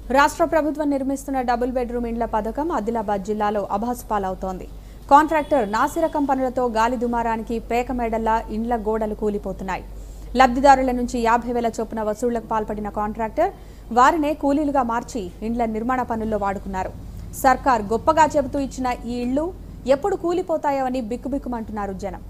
రాష్ట్ర ప్రభుత్వం నిర్మిస్తున్న డబుల్ బెడ్రూమ్ ఇండ్ల పథకం ఆదిలాబాద్ జిల్లాలో అభాసు పాలవుతోంది కాంట్రాక్టర్ నాసిరకం పనులతో గాలి దుమారానికి పేక మేడల్లా ఇండ్ల గోడలు కూలిపోతున్నాయి లబ్ధిదారుల నుంచి యాభై వేల చొప్పున వసూళ్లకు పాల్పడిన కాంట్రాక్టర్ వారినే కూలీలుగా మార్చి ఇండ్ల నిర్మాణ పనుల్లో వాడుకున్నారు సర్కార్ గొప్పగా చెబుతూ ఇచ్చిన ఈ ఇళ్లు ఎప్పుడు కూలిపోతాయో అని బిక్కుబిక్కుమంటున్నారు జనం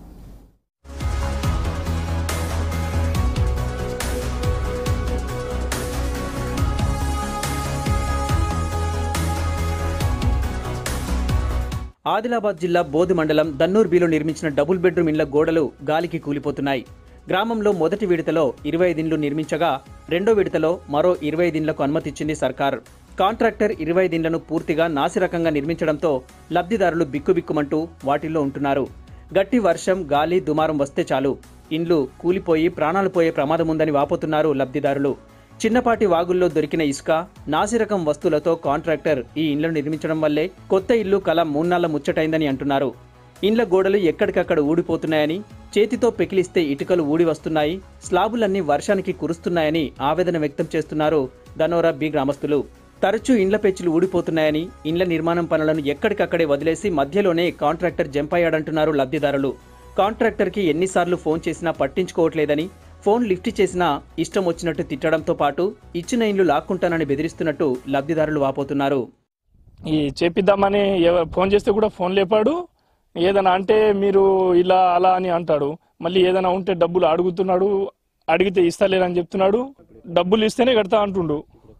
ఆదిలాబాద్ జిల్లా బోధి మండలం దన్నూర్బీలో నిర్మించిన డబుల్ బెడ్రూమ్ ఇండ్ల గోడలు గాలికి కూలిపోతున్నాయి గ్రామంలో మొదటి విడతలో ఇరవై ఐదిండ్లు నిర్మించగా రెండో విడతలో మరో ఇరవై ఐదిండ్లకు అనుమతిచ్చింది సర్కార్ కాంట్రాక్టర్ ఇరవై ఐదిండ్లను పూర్తిగా నాసిరకంగా నిర్మించడంతో లబ్ధిదారులు బిక్కుబిక్కుమంటూ వాటిల్లో ఉంటున్నారు గట్టి వర్షం గాలి దుమారం వస్తే చాలు ఇండ్లు కూలిపోయి ప్రాణాలు పోయే ప్రమాదం ఉందని వాపోతున్నారు లబ్ధిదారులు చిన్నపాటి వాగుల్లో దొరికిన ఇసుక నాసిరకం వస్తువులతో కాంట్రాక్టర్ ఈ ఇండ్లను నిర్మించడం వల్లే కొత్త ఇల్లు కల మూన్నాళ్ల ముచ్చటైందని అంటున్నారు ఇండ్ల గోడలు ఎక్కడికక్కడ ఊడిపోతున్నాయని చేతితో పెకిలిస్తే ఇటుకలు ఊడి వస్తున్నాయి స్లాబులన్నీ వర్షానికి కురుస్తున్నాయని ఆవేదన వ్యక్తం చేస్తున్నారు దనోరా బి గ్రామస్తులు తరచూ ఇండ్ల పెచ్చులు ఊడిపోతున్నాయని ఇండ్ల నిర్మాణం పనులను ఎక్కడికక్కడే వదిలేసి మధ్యలోనే కాంట్రాక్టర్ జంపయ్యాడంటున్నారు లబ్ధిదారులు కాంట్రాక్టర్కి ఎన్నిసార్లు ఫోన్ చేసినా పట్టించుకోవట్లేదని ఫోన్ లిఫ్ట్ చేసినా ఇష్టం వచ్చినట్టు తిట్టడంతో పాటు ఇచ్చిన ఇండ్లు లాక్కుంటానని బెదిరిస్తున్నట్టు లబ్ధిదారులు వాపోతున్నారు ఈ చేపిద్దామని ఎవ- ఫోన్ చేస్తే కూడా ఫోన్ లేపాడు ఏదైనా అంటే మీరు ఇలా అలా అని అంటాడు మళ్ళీ ఏదైనా ఉంటే డబ్బులు అడుగుతున్నాడు అడిగితే ఇస్తలేరని చెప్తున్నాడు డబ్బులు ఇస్తేనే కడతా అంటుండు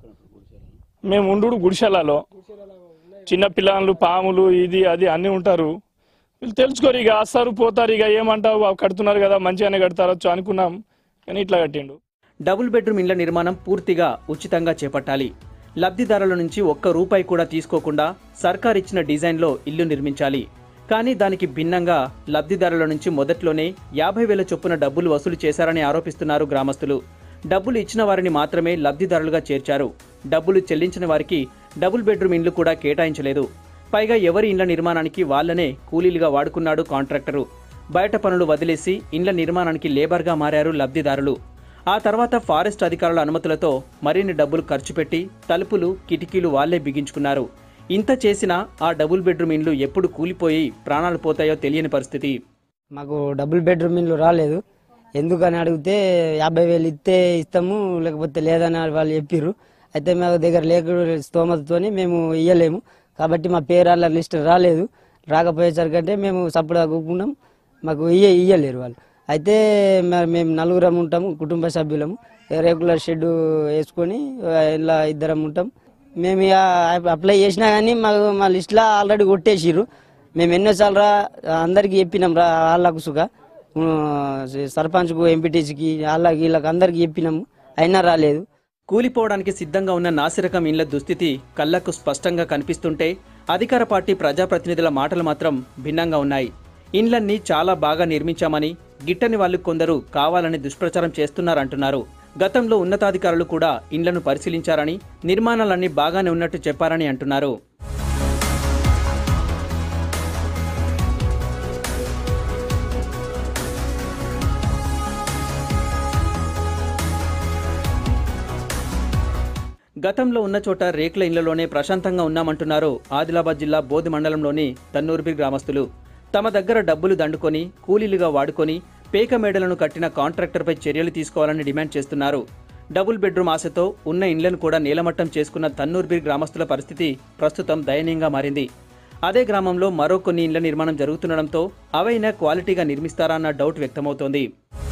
మేము ఉండు గుడిసెలలో చిన్న పిల్లలు పాములు ఇది అది అన్నీ ఉంటారు వీళ్ళు తెలుసుకోరు ఇక వస్తారు పోతారు ఇక ఏమంటావు అవి కడుతున్నారు కదా మంచిగానే కడతారచ్చు అనుకున్నాం కానీ ఇట్లా కట్టిండు డబుల్ బెడ్రూమ్ ఇండ్ల నిర్మాణం పూర్తిగా ఉచితంగా చేపట్టాలి లబ్ధిదారుల నుంచి ఒక్క రూపాయి కూడా తీసుకోకుండా సర్కార్ ఇచ్చిన డిజైన్లో ఇల్లు నిర్మించాలి కానీ దానికి భిన్నంగా లబ్ధిదారుల నుంచి మొదట్లోనే యాభై వేల చొప్పున డబ్బులు వసూలు చేశారని ఆరోపిస్తున్నారు గ్రామస్తులు డబ్బులు ఇచ్చిన వారిని మాత్రమే లబ్ధిదారులుగా చేర్చారు డబ్బులు చెల్లించిన వారికి డబుల్ బెడ్రూమ్ ఇండ్లు కూడా కేటాయించలేదు పైగా ఎవరి ఇండ్ల నిర్మాణానికి వాళ్ళనే కూలీలుగా వాడుకున్నాడు కాంట్రాక్టరు బయట పనులు వదిలేసి ఇండ్ల నిర్మాణానికి లేబర్గా మారారు లబ్ధిదారులు ఆ తర్వాత ఫారెస్ట్ అధికారుల అనుమతులతో మరిన్ని డబ్బులు ఖర్చు పెట్టి తలుపులు కిటికీలు వాళ్లే బిగించుకున్నారు ఇంత చేసినా ఆ డబుల్ బెడ్రూమ్ ఇండ్లు ఎప్పుడు కూలిపోయి ప్రాణాలు పోతాయో తెలియని పరిస్థితి మాకు డబుల్ బెడ్రూమ్ ఇల్లు రాలేదు ఎందుకని అడిగితే యాభై వేలు ఇస్తే ఇస్తాము లేకపోతే లేదని వాళ్ళు చెప్పిర్రు అయితే మా దగ్గర లేక స్తోమతతోని మేము ఇయ్యలేము కాబట్టి మా పేరు అలా లిస్ట్ రాలేదు రాకపోయేసరికంటే మేము సప్పుడు కూకున్నాం మాకు ఇయ్య ఇయ్యలేరు వాళ్ళు అయితే మ- మేము నలుగురం ఉంటాము కుటుంబ సభ్యులము రెగ్యులర్ షెడ్ వేసుకొని ఆ, ఇలా ఇద్దరం ఉంటాం మేము ఇక అప్లై చేసినా కానీ మాకు మా లిస్ట్లో ఆల్రెడీ కొట్టేసిర్రు మేము ఎన్నోసార్లు రా అందరికి చెప్పినాం రా వాళ్ళకు సుగా సర్పంచ్కు ఎంపీటీసీకి వాళ్ళకి వీళ్ళకి అందరికి చెప్పినాము అయినా రాలేదు కూలిపోవడానికి సిద్ధంగా ఉన్న నాసిరకం ఇండ్ల దుస్థితి కళ్లకు స్పష్టంగా కనిపిస్తుంటే అధికార పార్టీ ప్రజాప్రతినిధుల మాటలు మాత్రం భిన్నంగా ఉన్నాయి ఇండ్లన్నీ చాలా బాగా నిర్మించామని గిట్టని వాళ్ళు కొందరు కావాలని దుష్ప్రచారం చేస్తున్నారంటున్నారు గతంలో ఉన్నతాధికారులు కూడా ఇండ్లను పరిశీలించారని నిర్మాణాలన్నీ బాగానే ఉన్నట్టు చెప్పారని అంటున్నారు గతంలో ఉన్న చోట రేకుల ఇళ్లలోనే ప్రశాంతంగా ఉన్నామంటున్నారు ఆదిలాబాద్ జిల్లా బోధి మండలంలోని తన్నూర్బి గ్రామస్తులు తమ దగ్గర డబ్బులు దండుకొని కూలీలుగా వాడుకొని పేక మేడలను కట్టిన కాంట్రాక్టర్పై చర్యలు తీసుకోవాలని డిమాండ్ చేస్తున్నారు డబుల్ బెడ్రూమ్ ఆశతో ఉన్న ఇండ్లను కూడా నేలమట్టం చేసుకున్న తన్నూర్బీర్ గ్రామస్తుల పరిస్థితి ప్రస్తుతం దయనీయంగా మారింది అదే గ్రామంలో మరో కొన్ని ఇండ్ల నిర్మాణం జరుగుతుండడంతో అవైనా క్వాలిటీగా నిర్మిస్తారా అన్న డౌట్ వ్యక్తమవుతోంది